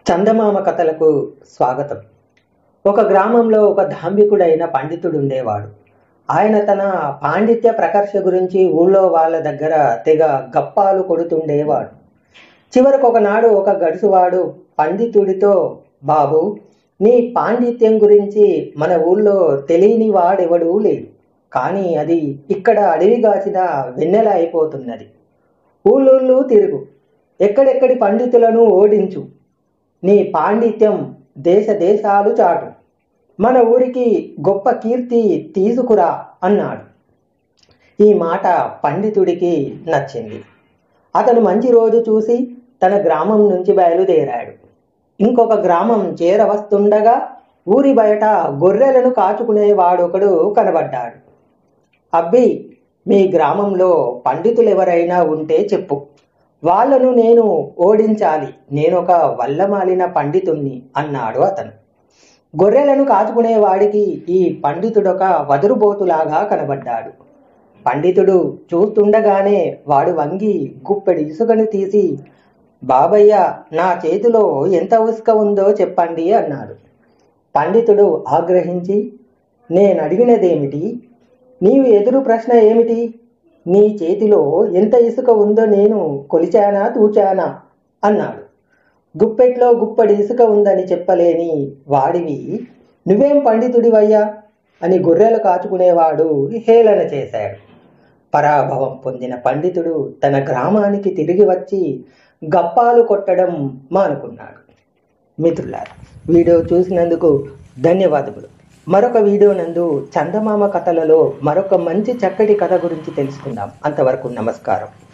చందమామ కథలకు స్వాగతం ఒక గ్రామంలో ఒక ధాంబికుడైన పండితుడు ఉండేవాడు ఆయన తన పాండిత్య ప్రకర్ష గురించి ఊళ్ళో వాళ్ళ దగ్గర తెగ గప్పాలు కొడుతుండేవాడు చివరకు ఒకనాడు ఒక గడుసువాడు పండితుడితో బాబు నీ పాండిత్యం గురించి మన ఊళ్ళో తెలియని వాడెవడూ లేడు కానీ అది ఇక్కడ అడవిగాచిన వెన్నెల అయిపోతున్నది ఊళ్ళూళ్ళు తిరుగు ఎక్కడెక్కడి పండితులను ఓడించు నీ పాండిత్యం దేశ దేశాలు చాటు మన ఊరికి గొప్ప కీర్తి తీసుకురా అన్నాడు ఈ మాట పండితుడికి నచ్చింది అతను మంచి రోజు చూసి తన గ్రామం నుంచి బయలుదేరాడు ఇంకొక గ్రామం చేరవస్తుండగా ఊరి బయట గొర్రెలను కాచుకునేవాడొకడు కనబడ్డాడు అబ్బి మీ గ్రామంలో పండితులు ఎవరైనా ఉంటే చెప్పు వాళ్ళను నేను ఓడించాలి నేనొక వల్లమాలిన పండితుణ్ణి అన్నాడు అతను గొర్రెలను కాచుకునేవాడికి ఈ పండితుడొక వదురుబోతులాగా కనబడ్డాడు పండితుడు చూస్తుండగానే వాడు వంగి గుప్పెడి ఇసుకను తీసి బాబయ్య నా చేతిలో ఎంత ఉసుక ఉందో చెప్పండి అన్నాడు పండితుడు ఆగ్రహించి నేను అడిగినదేమిటి నీవు ఎదురు ప్రశ్న ఏమిటి నీ చేతిలో ఎంత ఇసుక ఉందో నేను కొలిచానా తూచానా అన్నాడు గుప్పెట్లో గుప్పడి ఇసుక ఉందని చెప్పలేని వాడివి నువ్వేం పండితుడివయ్యా అని గొర్రెలు కాచుకునేవాడు హేళన చేశాడు పరాభవం పొందిన పండితుడు తన గ్రామానికి తిరిగి వచ్చి గప్పాలు కొట్టడం మానుకున్నాడు మిత్రులారా వీడియో చూసినందుకు ధన్యవాదములు మరొక వీడియో నందు చందమామ కథలలో మరొక మంచి చక్కటి కథ గురించి తెలుసుకుందాం అంతవరకు నమస్కారం